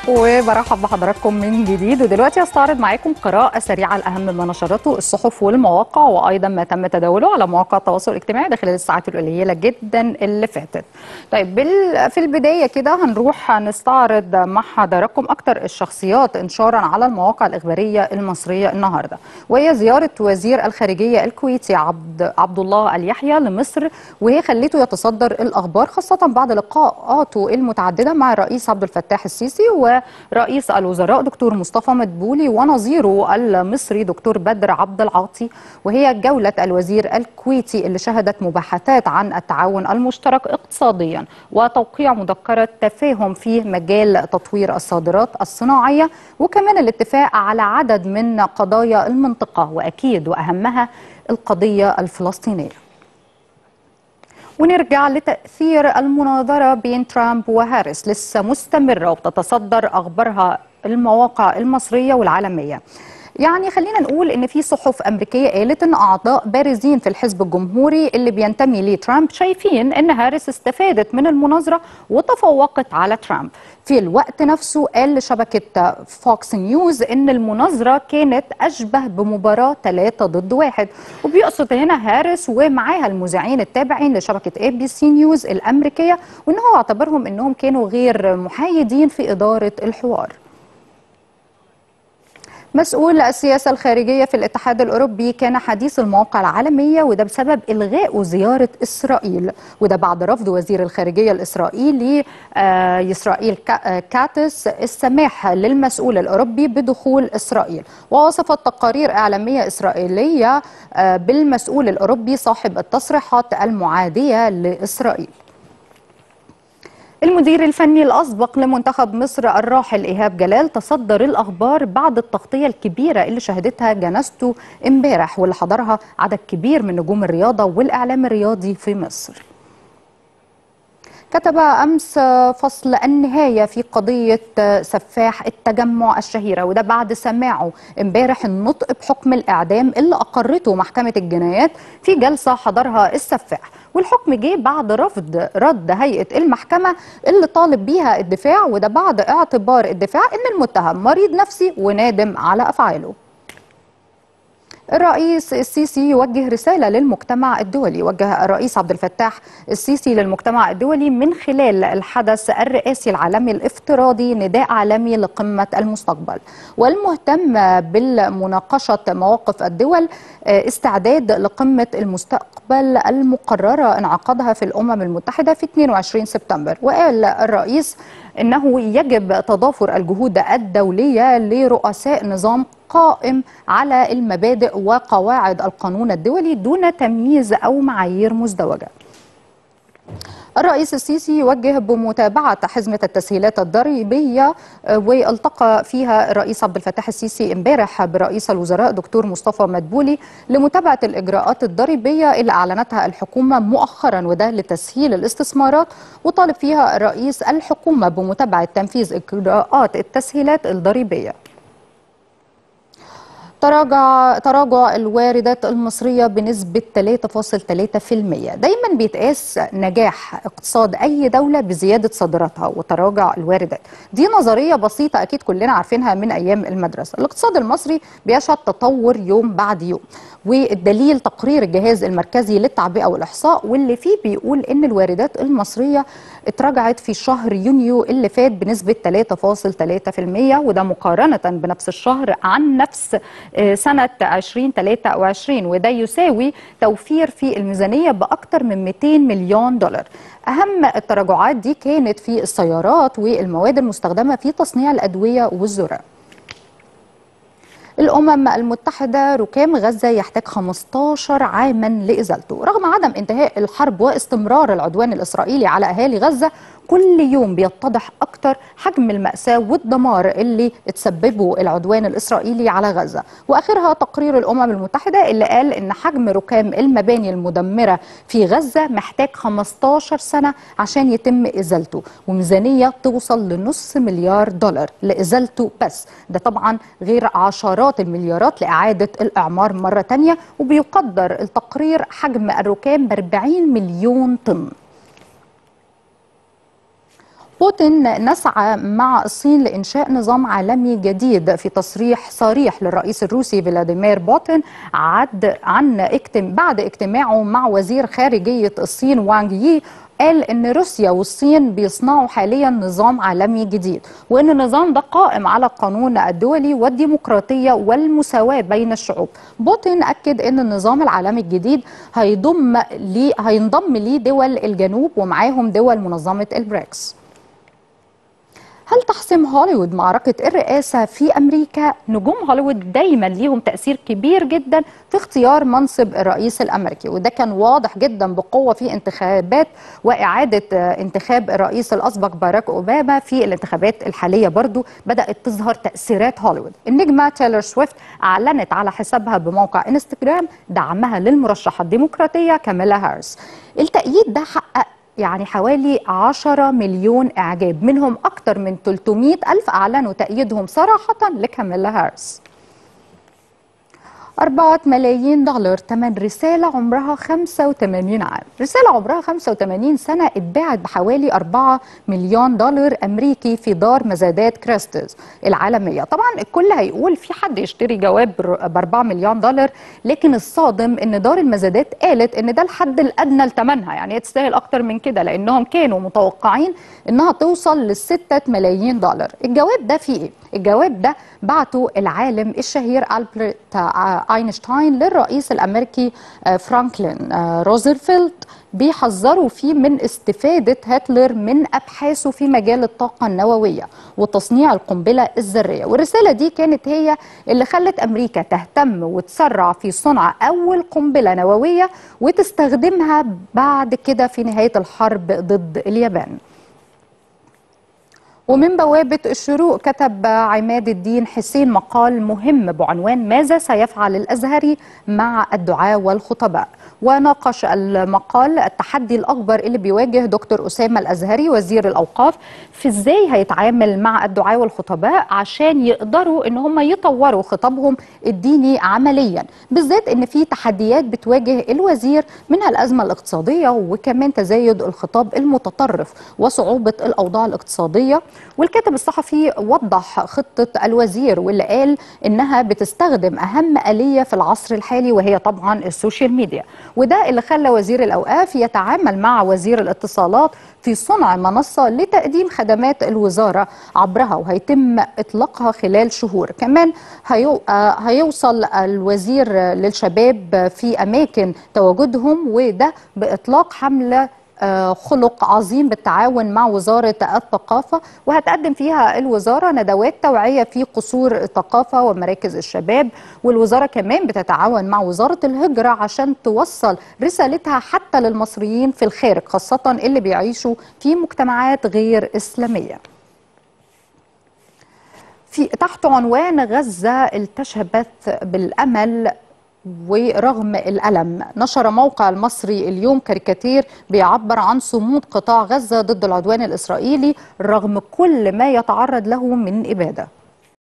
وبرحب بحضراتكم من جديد ودلوقتي هستعرض معاكم قراءة سريعة لأهم ما نشرته الصحف والمواقع وأيضا ما تم تداوله على مواقع التواصل الاجتماعي ده خلال الساعات القليلة جدا اللي فاتت. طيب بال... في البداية كده هنروح نستعرض مع حضراتكم أكتر الشخصيات انشارا على المواقع الإخبارية المصرية النهاردة وهي زيارة وزير الخارجية الكويتي عبد عبد الله اليحيى لمصر وهي خلته يتصدر الأخبار خاصة بعد لقاءاته المتعددة مع الرئيس عبد الفتاح السيسي ورئيس الوزراء دكتور مصطفى مدبولي ونظيره المصري دكتور بدر عبد العاطي وهي جولة الوزير الكويتي اللي شهدت مباحثات عن التعاون المشترك اقتصاديا وتوقيع مذكرة تفاهم في مجال تطوير الصادرات الصناعية وكمان الاتفاق على عدد من قضايا المنطقة وأكيد وأهمها القضية الفلسطينية ونرجع لتأثير المناظرة بين ترامب وهاريس لسه مستمرة وبتتصدر أخبارها المواقع المصرية والعالمية يعني خلينا نقول ان في صحف امريكيه قالت ان اعضاء بارزين في الحزب الجمهوري اللي بينتمي لترامب شايفين ان هاريس استفادت من المناظره وتفوقت على ترامب في الوقت نفسه قال لشبكه فوكس نيوز ان المناظره كانت اشبه بمباراه ثلاثة ضد واحد وبيقصد هنا هاريس ومعاها المذيعين التابعين لشبكه اي بي سي نيوز الامريكيه وان هو اعتبرهم انهم كانوا غير محايدين في اداره الحوار مسؤول السياسة الخارجية في الاتحاد الأوروبي كان حديث المواقع العالمية وده بسبب إلغاء زيارة إسرائيل وده بعد رفض وزير الخارجية الإسرائيلي آه إسرائيل كاتس السماح للمسؤول الأوروبي بدخول إسرائيل ووصفت تقارير إعلامية إسرائيلية آه بالمسؤول الأوروبي صاحب التصريحات المعادية لإسرائيل المدير الفني الأسبق لمنتخب مصر الراحل إيهاب جلال تصدر الأخبار بعد التغطية الكبيرة اللي شهدتها جنازته امبارح واللي حضرها عدد كبير من نجوم الرياضة والإعلام الرياضي في مصر كتب أمس فصل النهاية في قضية سفاح التجمع الشهيرة وده بعد سماعه امبارح النطق بحكم الإعدام اللي أقرته محكمة الجنايات في جلسة حضرها السفاح والحكم جه بعد رفض رد هيئة المحكمة اللي طالب بيها الدفاع وده بعد اعتبار الدفاع ان المتهم مريض نفسي ونادم على أفعاله الرئيس السيسي يوجه رسالة للمجتمع الدولي وجه الرئيس عبد الفتاح السيسي للمجتمع الدولي من خلال الحدث الرئاسي العالمي الافتراضي نداء عالمي لقمة المستقبل والمهتم بالمناقشة مواقف الدول استعداد لقمة المستقبل المقررة انعقادها في الأمم المتحدة في 22 سبتمبر وقال الرئيس انه يجب تضافر الجهود الدوليه لرؤساء نظام قائم على المبادئ وقواعد القانون الدولي دون تمييز او معايير مزدوجه. الرئيس السيسي يوجه بمتابعة حزمة التسهيلات الضريبية والتقى فيها الرئيس عبد الفتاح السيسي امبارح برئيس الوزراء دكتور مصطفى مدبولي لمتابعة الإجراءات الضريبية اللي أعلنتها الحكومة مؤخرا وده لتسهيل الاستثمارات وطالب فيها الرئيس الحكومة بمتابعة تنفيذ إجراءات التسهيلات الضريبية. تراجع تراجع الواردات المصرية بنسبة 3.3% دايما بيتقاس نجاح اقتصاد أي دولة بزيادة صادراتها وتراجع الواردات دي نظرية بسيطة أكيد كلنا عارفينها من أيام المدرسة الاقتصاد المصري بيشهد تطور يوم بعد يوم والدليل تقرير الجهاز المركزي للتعبئة والإحصاء واللي فيه بيقول إن الواردات المصرية اتراجعت في شهر يونيو اللي فات بنسبة 3.3% وده مقارنة بنفس الشهر عن نفس سنة 2023 وده يساوي توفير في الميزانية بأكثر من 200 مليون دولار أهم التراجعات دي كانت في السيارات والمواد المستخدمة في تصنيع الأدوية والزرع الأمم المتحدة ركام غزة يحتاج 15 عاما لإزالته رغم عدم انتهاء الحرب واستمرار العدوان الإسرائيلي على أهالي غزة كل يوم بيتضح أكتر حجم المأساة والدمار اللي تسببه العدوان الإسرائيلي على غزة وآخرها تقرير الأمم المتحدة اللي قال إن حجم ركام المباني المدمرة في غزة محتاج 15 سنة عشان يتم إزالته وميزانية توصل لنص مليار دولار لإزالته بس ده طبعا غير عشرات المليارات لإعادة الإعمار مرة تانية وبيقدر التقرير حجم الركام ب 40 مليون طن بوتين نسعى مع الصين لإنشاء نظام عالمي جديد في تصريح صريح للرئيس الروسي فلاديمير بوتين عد عن اجتم بعد اجتماعه مع وزير خارجية الصين وانغ يي قال ان روسيا والصين بيصنعوا حاليا نظام عالمي جديد وان النظام ده قائم على القانون الدولي والديمقراطيه والمساواه بين الشعوب بوتين اكد ان النظام العالمي الجديد هيضم لي هينضم ليه دول الجنوب ومعاهم دول منظمه البريكس هل تحسم هوليوود معركة الرئاسة في أمريكا؟ نجوم هوليوود دايما ليهم تأثير كبير جدا في اختيار منصب الرئيس الأمريكي وده كان واضح جدا بقوة في انتخابات وإعادة انتخاب الرئيس الأسبق باراك أوباما في الانتخابات الحالية برضو بدأت تظهر تأثيرات هوليوود النجمة تايلور سويفت أعلنت على حسابها بموقع انستجرام دعمها للمرشحة الديمقراطية كاميلا هارس التأييد ده حقق يعني حوالي 10 مليون إعجاب منهم أكثر من 300 ألف أعلنوا تأييدهم صراحة لكاميلا هارس 4 ملايين دولار ثمن رسالة عمرها 85 عام رسالة عمرها 85 سنة اتباعت بحوالي 4 مليون دولار أمريكي في دار مزادات كريستز العالمية طبعا الكل هيقول في حد يشتري جواب ب 4 مليون دولار لكن الصادم ان دار المزادات قالت ان ده الحد الأدنى لثمنها يعني هي تستاهل أكتر من كده لأنهم كانوا متوقعين انها توصل لل 6 ملايين دولار الجواب ده فيه ايه؟ الجواب ده بعته العالم الشهير ألبرت اينشتاين للرئيس الامريكي فرانكلين روزفلت بيحذروا فيه من استفاده هتلر من ابحاثه في مجال الطاقه النوويه وتصنيع القنبله الذريه والرساله دي كانت هي اللي خلت امريكا تهتم وتسرع في صنع اول قنبله نوويه وتستخدمها بعد كده في نهايه الحرب ضد اليابان ومن بوابة الشروق كتب عماد الدين حسين مقال مهم بعنوان ماذا سيفعل الأزهري مع الدعاة والخطباء وناقش المقال التحدي الأكبر اللي بيواجه دكتور أسامة الأزهري وزير الأوقاف في إزاي هيتعامل مع الدعاة والخطباء عشان يقدروا إن هم يطوروا خطابهم الديني عمليا بالذات إن في تحديات بتواجه الوزير منها الأزمة الاقتصادية وكمان تزايد الخطاب المتطرف وصعوبة الأوضاع الاقتصادية والكاتب الصحفي وضح خطة الوزير واللي قال إنها بتستخدم أهم آلية في العصر الحالي وهي طبعا السوشيال ميديا وده اللي خلى وزير الأوقاف يتعامل مع وزير الاتصالات في صنع منصة لتقديم خدمات الوزارة عبرها وهيتم إطلاقها خلال شهور كمان هيو هيوصل الوزير للشباب في أماكن تواجدهم وده بإطلاق حملة خلق عظيم بالتعاون مع وزارة الثقافة وهتقدم فيها الوزارة ندوات توعية في قصور الثقافة ومراكز الشباب والوزارة كمان بتتعاون مع وزارة الهجرة عشان توصل رسالتها حتى للمصريين في الخارج خاصة اللي بيعيشوا في مجتمعات غير إسلامية في تحت عنوان غزة التشبت بالأمل ورغم الألم نشر موقع المصري اليوم كاريكاتير بيعبر عن صمود قطاع غزة ضد العدوان الإسرائيلي رغم كل ما يتعرض له من إبادة